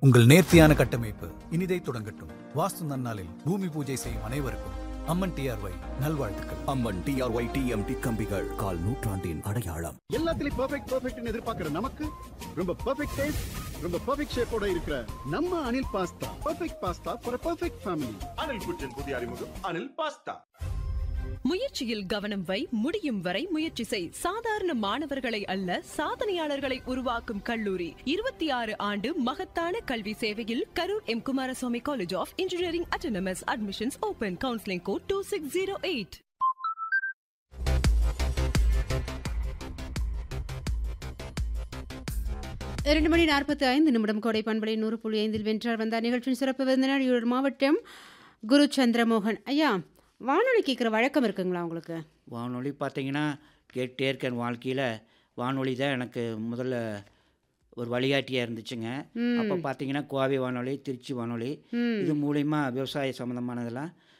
உங்கள் நேர்த்தியான கட்டமைப்பு இனிதை தொடங்கட்டும் வாஸ்து நன்னாளில் பூமி பூஜை செய்யும் அனைவருக்கும் அம்மன் டிஆர்ஒய் நல்வாழ்த்துக்கள் அம்மன் டிஆர்ஒய் டிஎம்டி கம்பிகள் கால் நூற்றாண்டின் அடையாளம் எல்லாத்துலயும் பெர்ஃபெக்ட் பெர்ஃபெக்ட்னு எதிர்பார்க்கிற நமக்கு ரொம்ப பெர்ஃபெக்ட் டேஸ்ட் ரொம்ப பெர்ஃபெக்ட் ஷேப்போட இருக்கிற நம்ம Anil pasta perfect pasta for perfect family Anil குற்றின் புதிய அறிமுகம் அனில் பாஸ்தா முயற்சியில் கவனம் வை முடியும் வரை முயற்சி செய் சாதாரண மாணவர்களை அல்ல சாதனையாளர்களை உருவாக்கும் கல்லூரி இருபத்தி ஆறு ஆண்டு மகத்தான கல்வி சேவையில் Karur M Kumaraswamy college of engineering autonomous admissions open counselling code two six zero eight இரண்டு மணி நாற்பத்தி ஐந்து நிமிடம் கோடை பண்பலை நூறு புள்ளி ஐந்தில் வென்றார் வந்தார் நிகழ்ச்சியின் சிறப்பு விருந்தினர் ஈரோடு மாவட்டம் குரு சந்திரமோகன் ஐயா வானொலி கேட்குற வழக்கம் இருக்குங்களா உங்களுக்கு வானொலி பார்த்தீங்கன்னா கேட்டே இருக்கேன் வாழ்க்கையில் வானொலி தான் எனக்கு முதல்ல ஒரு வழிகாட்டியாக இருந்துச்சுங்க ம். அப்போ பார்த்தீங்கன்னா கோவை வானொலி திருச்சி வானொலி ம் இது மூலிமா விவசாய சம்மந்தமானதெல்லாம்